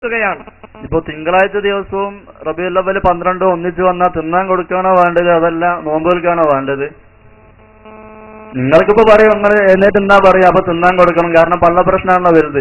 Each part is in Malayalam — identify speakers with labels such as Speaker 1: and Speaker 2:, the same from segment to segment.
Speaker 1: തുകയാണ്
Speaker 2: ഇപ്പൊ തിങ്കളാഴ്ച ദിവസവും റബിയുൽ അവല് പന്ത്രണ്ട് ഒന്നിച്ച് വന്നാൽ തിന്നാൻ കൊടുക്കാണോ വേണ്ടത് അതല്ല നോമ്പ് വിൽക്കാണോ വേണ്ടത് നിങ്ങൾക്കിപ്പോ പറയും നിങ്ങൾ എന്നിട്ട് എന്നാ പറയാ അപ്പൊ തിന്നാൻ കൊടുക്കണം കാരണം പള്ള പ്രശ്നമാണോ വലുത്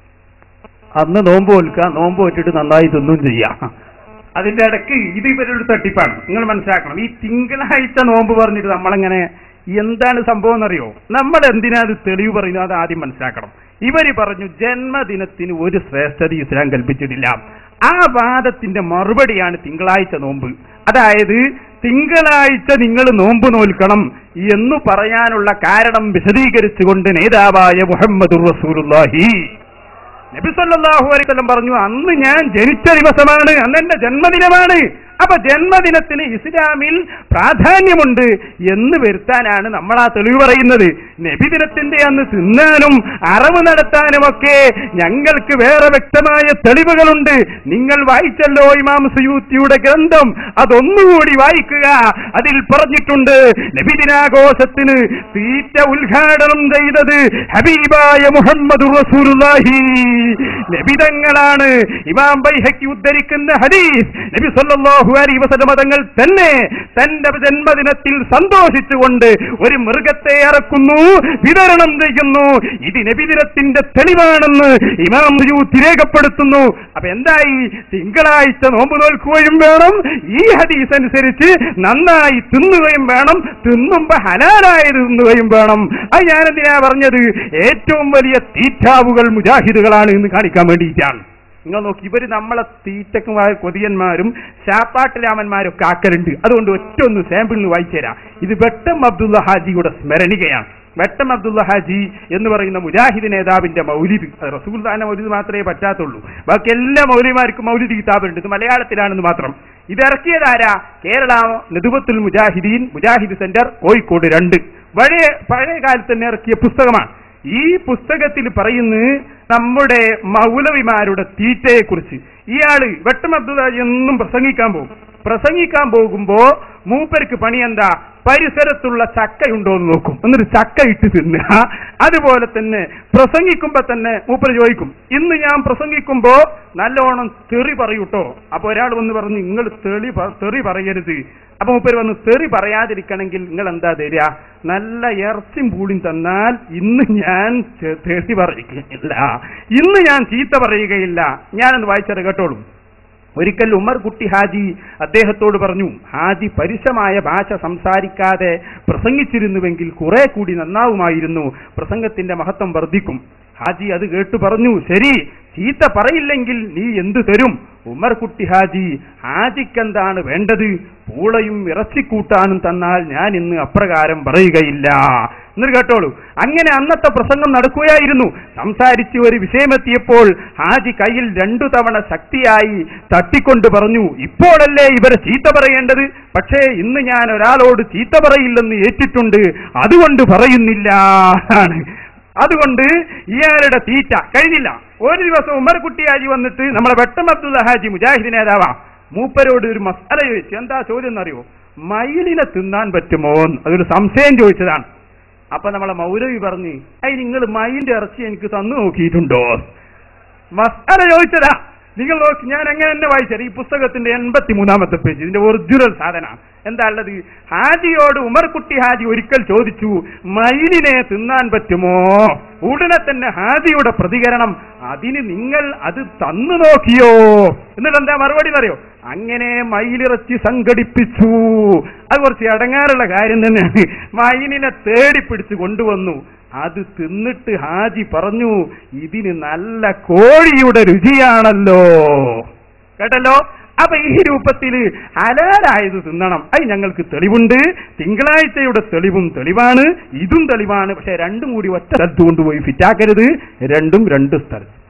Speaker 3: അന്ന് നോമ്പ് നോൽക്കുക നോമ്പ് വെച്ചിട്ട് നന്നായി തിന്നും ചെയ്യാം അതിന്റെ ഇടയ്ക്ക് ഇത് ഇവരൊരു തട്ടിപ്പാണ് നിങ്ങൾ മനസ്സിലാക്കണം ഈ തിങ്കളാഴ്ച നോമ്പ് പറഞ്ഞിട്ട് നമ്മളെങ്ങനെ എന്താണ് സംഭവം എന്നറിയോ നമ്മൾ എന്തിനാ അത് തെളിവ് പറയുന്നത് അത് ആദ്യം മനസ്സിലാക്കണം ഇവര് പറഞ്ഞു ജന്മദിനത്തിന് ഒരു ശ്രേഷ്ഠത ഇസ്ലാം കൽപ്പിച്ചിട്ടില്ല ആ വാദത്തിന്റെ മറുപടിയാണ് തിങ്കളാഴ്ച നോമ്പ് അതായത് തിങ്കളാഴ്ച നിങ്ങൾ നോമ്പ് നോൽക്കണം എന്ന് പറയാനുള്ള കാരണം വിശദീകരിച്ചുകൊണ്ട് നേതാവായ മുഹമ്മദ് റസൂലുള്ളാഹി നബി സല്ലല്ലാഹു അലൈഹി വസല്ലം പറഞ്ഞു അന്ന് ഞാൻ ജനിച്ച ദിവസമാണ് അന്ന് എന്റെ ജന്മദിനമാണ് അപ്പൊ ജന്മദിനത്തിന് ഇസ്ലാമിൽ പ്രാധാന്യമുണ്ട് എന്ന് വരുത്താനാണ് നമ്മൾ ആ തെളിവ് പറയുന്നത് നബിദിനത്തിന്റെ അന്ന് തിന്നാനും അറവ് നടത്താനുമൊക്കെ ഞങ്ങൾക്ക് വേറെ വ്യക്തമായ തെളിവുകളുണ്ട് നിങ്ങൾ വായിച്ചല്ലോ ഇമാം സുയൂത്തിയുടെ ഗ്രന്ഥം അതൊന്നുകൂടി വായിക്കുക അതിൽ പറഞ്ഞിട്ടുണ്ട് നബിദിനാഘോഷത്തിന് തീറ്റ ഉദ്ഘാടനം ചെയ്തത് ഹബീബായ മുഹമ്മദ് റസൂലുള്ളാഹി നബിതങ്ങളാണ് ഇമാം ബൈഹക്കി ഉദ്ധരിക്കുന്ന ഹദീസ് നബി സല്ലല്ലാഹു അലൈഹി വസല്ലം തങ്ങൾ തന്നെ തന്റെ ജന്മദിനത്തിൽ സന്തോഷിച്ചുകൊണ്ട് ഒരു മൃഗത്തെ ഇറക്കുന്നു വിതരണം ചെയ്യുന്നു ഇത് നബിദിനത്തിന്റെ തെളിവാണെന്ന് ഇമാം യൂത്ത് രേഖപ്പെടുത്തുന്നു അപ്പൊ എന്തായി തിങ്കളാഴ്ച നോമ്പ് നോൽക്കുകയും വേണം ഈ ഹദീസ് അനുസരിച്ച് നന്നായി തിന്നുകയും വേണം തിന്നുമ്പോ ഹലാലായത് തിന്നുകയും വേണം അത് ഞാനെന്തിനാ പറഞ്ഞത് ഏറ്റവും വലിയ തീറ്റാവുകൾ മുജാഹിദുകളാണ് എന്ന് കാണിക്കാൻ വേണ്ടിയിട്ടാണ് നിങ്ങൾ നോക്കി ഇവര് നമ്മളെ തീറ്റക്കുമായ കൊതിയന്മാരും ശാപ്പാട്ടിരാമന്മാരും ഒക്കെ ആക്കലുണ്ട് അതുകൊണ്ട് ഒറ്റ ഒന്ന് സാമ്പിളിന് വായിച്ചു തരാം ഇത് വെട്ടം അബ്ദുള്ള ഹാജിയുടെ സ്മരണികയാണ് വെട്ടം അബ്ദുള്ള ഹാജി എന്ന് പറയുന്ന മുജാഹിദ് നേതാവിന്റെ മൗലിദ് അത് റസൂൽദാന്റെ മൗലിദ് മാത്രമേ പറ്റാത്തുള്ളൂ ബാക്കി എല്ലാ മൗലിമാർക്കും മൗലിദ് കിതാബുണ്ട് ഇത് മലയാളത്തിലാണെന്ന് മാത്രം ഇത് ഇറക്കിയതാരാ കേരള നെതുവത്തുൽ മുജാഹിദീൻ മുജാഹിദ് സെന്റർ കോഴിക്കോട് രണ്ട് പഴയ പഴയ കാലത്ത് തന്നെ ഇറക്കിയ പുസ്തകമാണ് ഈ പുസ്തകത്തിൽ പറയുന്നത് നമ്മുടെ മൗലവിമാരുടെ തീറ്റയെ കുറിച്ച് ഇയാള് വെട്ടം അബ്ദുള്ള എന്നും പ്രസംഗിക്കാൻ പോകും പ്രസംഗിക്കാൻ പോകുമ്പോ മൂപ്പർക്ക് പണി എന്താ പരിസരത്തുള്ള ചക്കയുണ്ടോ എന്ന് നോക്കും എന്നിട്ട് ചക്ക ഇട്ട് തിന്നുക അതുപോലെ തന്നെ പ്രസംഗിക്കുമ്പോ തന്നെ മൂപ്പർ ചോദിക്കും ഇന്ന് ഞാൻ പ്രസംഗിക്കുമ്പോ നല്ലോണം തെറി പറയൂട്ടോ അപ്പൊ ഒരാൾ വന്ന് പറഞ്ഞു നിങ്ങൾ തെളി പ- തെറി പറയരുത് അപ്പൊ മൂപ്പര് വന്ന് തെറി പറയാതിരിക്കണമെങ്കിൽ നിങ്ങൾ എന്താ തരിക നല്ല ഇറച്ചിയും പൂളിയും തന്നാൽ ഇന്ന് ഞാൻ ചെ- തെറി പറയുകയില്ല ഇന്ന് ഞാൻ ചീത്ത പറയുകയില്ല ഞാനൊന്ന് വായിച്ചത് കേട്ടോളൂ ഒരിക്കൽ ഉമർ കുട്ടി ഹാജി അദ്ദേഹത്തോട് പറഞ്ഞു ഹാജി പരുഷമായ ഭാഷ സംസാരിക്കാതെ പ്രസംഗിച്ചിരുന്നുവെങ്കിൽ കുറെ കൂടി നന്നാവുമായിരുന്നു പ്രസംഗത്തിന്റെ മഹത്വം വർദ്ധിക്കും ഹാജി അത് കേട്ടു പറഞ്ഞു ശരി ചീത്ത പറയില്ലെങ്കിൽ നീ എന്തു തരും ഉമർ കുട്ടി ഹാജി ഹാജിക്കെന്താണ് വേണ്ടത് പൂളയും ഇറച്ചിക്കൂട്ടാനും തന്നാൽ ഞാൻ ഇന്ന് അപ്രകാരം പറയുകയില്ല എന്നിട്ട് കേട്ടോളൂ അങ്ങനെ അന്നത്തെ പ്രസംഗം നടക്കുകയായിരുന്നു സംസാരിച്ച് ഒരു വിഷയമെത്തിയപ്പോൾ ഹാജി കയ്യിൽ രണ്ടു തവണ ശക്തിയായി തട്ടിക്കൊണ്ട് പറഞ്ഞു ഇപ്പോഴല്ലേ ഇവരെ ചീത്ത പറയേണ്ടത് പക്ഷേ ഇന്ന് ഞാൻ ഒരാളോട് ചീത്ത പറയില്ലെന്ന് ഏറ്റിട്ടുണ്ട് അതുകൊണ്ട് പറയുന്നില്ല ആണ് അതുകൊണ്ട് ഇയാളുടെ തീറ്റ കഴിഞ്ഞില്ല ഒരു ദിവസം ഉമർ കുട്ടി ഹാജി വന്നിട്ട് നമ്മളെ വെട്ടം അബ്ദുള്ള ഹാജി മുജാഹിദ് നേതാവാ മൂപ്പരോട് ഒരു മസാല ചോദിച്ചു എന്താ ചോദ്യം എന്നറിയോ മയിലിനെ തിന്നാൻ പറ്റുമോ എന്ന് അതൊരു സംശയം ചോദിച്ചതാണ് അപ്പൊ നമ്മളെ മൗലവി പറഞ്ഞു ഐ നിങ്ങൾ മയിലിന്റെ ഇറച്ചി എനിക്ക് തന്നു നോക്കിയിട്ടുണ്ടോ മസാല ചോദിച്ചതാ നിങ്ങൾ നോക്കി ഞാൻ എങ്ങനെ തന്നെ വായിച്ചത് ഈ പുസ്തകത്തിന്റെ എൺപത്തി മൂന്നാമത്തെ പേജ് ഇതിന്റെ ഒറിജിനൽ സാധന എന്താ ഉള്ളത് ഹാജിയോട് ഉമർകുട്ടി ഹാജി ഒരിക്കൽ ചോദിച്ചു മയിലിനെ തിന്നാൻ പറ്റുമോ ഉടനെ തന്നെ ഹാജിയുടെ പ്രതികരണം അതിന് നിങ്ങൾ അത് തന്നു നോക്കിയോ എന്നിട്ട് എന്താ മറുപടി പറയോ അങ്ങനെ മയിലിറച്ചി സംഘടിപ്പിച്ചു അത് കുറച്ച് അടങ്ങാറുള്ള കാര്യം തന്നെയാണ് മയിലിനെ തേടിപ്പിടിച്ച് കൊണ്ടുവന്നു അത് തിന്നിട്ട് ഹാജി പറഞ്ഞു ഇതിന് നല്ല കോഴിയുടെ രുചിയാണല്ലോ കേട്ടല്ലോ അപ്പൊ ഈ രൂപത്തിൽ ഹലാലായത് തിന്നണം അത് ഞങ്ങൾക്ക് തെളിവുണ്ട് തിങ്കളാഴ്ചയുടെ തെളിവും തെളിവാണ് ഇതും തെളിവാണ് പക്ഷെ രണ്ടും കൂടി ഒറ്റ സ്ഥലത്ത് കൊണ്ടുപോയി ഫിറ്റാക്കരുത് രണ്ടും രണ്ട് സ്ഥലത്ത്